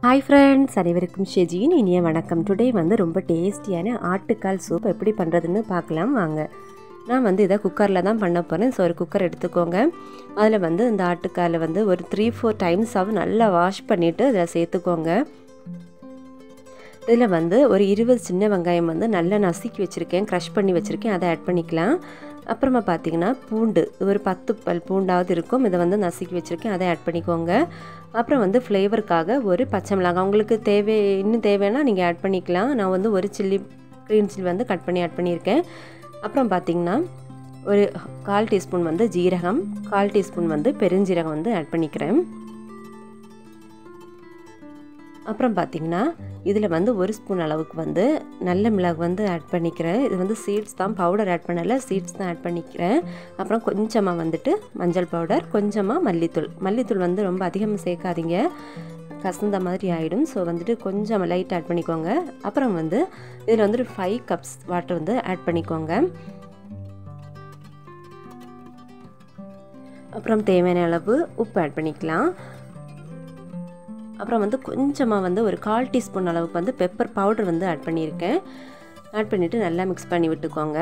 hi friends அனைவருக்கும் ஷெஜின் இனிய வணக்கம் டுடே வந்து ரொம்ப டேஸ்டியான ஆட்டுக்கால் சூப் எப்படி பண்ணுறதுன்னு பார்க்கலாம் வாங்க நான் வந்து இதை குக்கரில் தான் பண்ண போகிறேன் ஸோ ஒரு குக்கர் எடுத்துக்கோங்க அதில் வந்து இந்த ஆட்டுக்காலை வந்து ஒரு த்ரீ ஃபோர் டைம்ஸாவது நல்லா வாஷ் பண்ணிவிட்டு இதில் சேர்த்துக்கோங்க இதில் வந்து ஒரு இருபது சின்ன வெங்காயம் வந்து நல்லா நசுக்கி வச்சுருக்கேன் க்ரஷ் பண்ணி வச்சுருக்கேன் அதை ஆட் பண்ணிக்கலாம் அப்புறமா பார்த்தீங்கன்னா பூண்டு ஒரு பத்து பல் பூண்டாவது இருக்கும் இதை வந்து நசுக்கி வச்சுருக்கேன் அதை ஆட் பண்ணிக்கோங்க அப்புறம் வந்து ஃப்ளேவருக்காக ஒரு பச்சை மிளகாய் உங்களுக்கு தேவை இன்னும் தேவைன்னா நீங்கள் ஆட் பண்ணிக்கலாம் நான் வந்து ஒரு சில்லி க்ரீன் சில்லி வந்து கட் பண்ணி ஆட் பண்ணியிருக்கேன் அப்புறம் பார்த்திங்கன்னா ஒரு கால் டீஸ்பூன் வந்து ஜீரகம் கால் டீஸ்பூன் வந்து பெருஞ்சீரகம் வந்து ஆட் பண்ணிக்கிறேன் அப்புறம் பார்த்திங்கன்னா இதில் வந்து ஒரு ஸ்பூன் அளவுக்கு வந்து நல்ல மிளகு வந்து ஆட் பண்ணிக்கிறேன் இது வந்து சீட்ஸ் தான் பவுடர் ஆட் பண்ணலை சீட்ஸ் தான் ஆட் பண்ணிக்கிறேன் அப்புறம் கொஞ்சமாக வந்துட்டு மஞ்சள் பவுடர் கொஞ்சமாக மல்லித்தூள் மல்லித்தூள் வந்து ரொம்ப அதிகமாக சேர்க்காதீங்க கசந்த மாதிரி ஆகிடும் ஸோ வந்துட்டு கொஞ்சம் லைட் ஆட் பண்ணிக்கோங்க அப்புறம் வந்து இதில் வந்துட்டு ஃபைவ் கப்ஸ் வாட்டர் வந்து ஆட் பண்ணிக்கோங்க அப்புறம் தேவையான அளவு உப்பு ஆட் பண்ணிக்கலாம் அப்புறம் வந்து கொஞ்சமாக வந்து ஒரு கால் டீஸ்பூன் அளவுக்கு வந்து பெப்பர் பவுடர் வந்து ஆட் பண்ணியிருக்கேன் ஆட் பண்ணிவிட்டு நல்லா மிக்ஸ் பண்ணி விட்டுக்கோங்க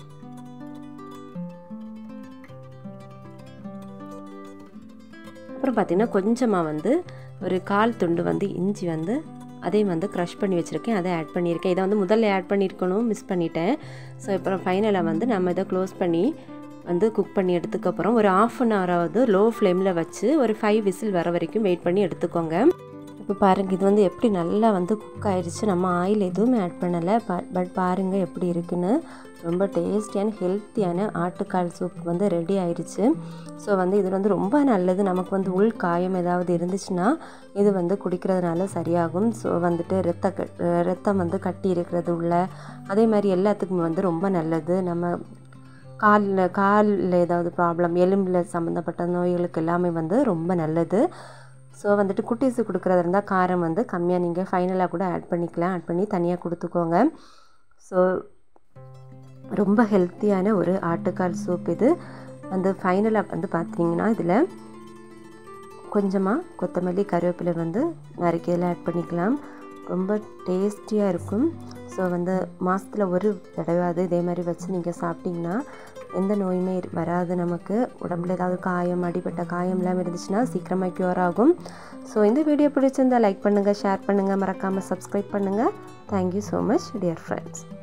அப்புறம் பார்த்திங்கன்னா கொஞ்சமாக வந்து ஒரு கால் துண்டு வந்து இஞ்சி வந்து அதையும் வந்து க்ரஷ் பண்ணி வச்சுருக்கேன் அதை ஆட் பண்ணியிருக்கேன் இதை வந்து முதல்ல ஆட் பண்ணியிருக்கணும் மிஸ் பண்ணிட்டேன் ஸோ அப்புறம் ஃபைனலாக வந்து நம்ம இதை க்ளோஸ் பண்ணி வந்து குக் பண்ணி எடுத்துக்கப்புறம் ஒரு ஆஃப் அன் ஹவராவது லோ ஃப்ளேமில் வச்சு ஒரு ஃபைவ் விசில் வர வரைக்கும் வெயிட் பண்ணி எடுத்துக்கோங்க இப்போ பாருங்கள் இது வந்து எப்படி நல்லா வந்து குக் ஆயிடுச்சு நம்ம ஆயில் எதுவுமே ஆட் பண்ணலை பட் பாருங்கள் எப்படி இருக்குன்னு ரொம்ப டேஸ்டியான ஹெல்த்தியான ஆட்டுக்கால் சூப் வந்து ரெடி ஆயிடுச்சு ஸோ வந்து இது வந்து ரொம்ப நல்லது நமக்கு வந்து உள் காயம் ஏதாவது இருந்துச்சுன்னா இது வந்து குடிக்கிறதுனால சரியாகும் ஸோ வந்துட்டு ரத்த ரத்தம் வந்து கட்டி இருக்கிறது உள்ள அதே மாதிரி எல்லாத்துக்குமே வந்து ரொம்ப நல்லது நம்ம காலில் காலில் ஏதாவது ப்ராப்ளம் எலும்பில் சம்மந்தப்பட்ட நோய்களுக்கு எல்லாமே வந்து ரொம்ப நல்லது ஸோ வந்துட்டு குட்டீஸு கொடுக்குறதா இருந்தால் காரம் வந்து கம்மியாக நீங்கள் ஃபைனலாக கூட ஆட் பண்ணிக்கலாம் ஆட் பண்ணி தனியாக கொடுத்துக்கோங்க ஸோ ரொம்ப ஹெல்த்தியான ஒரு ஆட்டுக்கால் சூப் இது வந்து ஃபைனலாக வந்து பார்த்தீங்கன்னா இதில் கொஞ்சமாக கொத்தமல்லி கருவேப்பிலை வந்து நறுக்கியதில் ஆட் பண்ணிக்கலாம் ரொம்ப டேஸ்டியாக இருக்கும் ஸோ வந்து மாதத்தில் ஒரு தடவையாவது இதே மாதிரி வச்சு நீங்கள் சாப்பிட்டிங்கன்னா எந்த நோயுமே வராது நமக்கு உடம்புல ஏதாவது காயம் அடிப்பட்ட காயம் எல்லாம் இருந்துச்சுன்னா சீக்கிரமாக க்யூர் ஆகும் ஸோ இந்த வீடியோ பிடிச்சிருந்தால் லைக் பண்ணுங்கள் ஷேர் பண்ணுங்கள் மறக்காமல் சப்ஸ்கிரைப் பண்ணுங்கள் thank you so much dear friends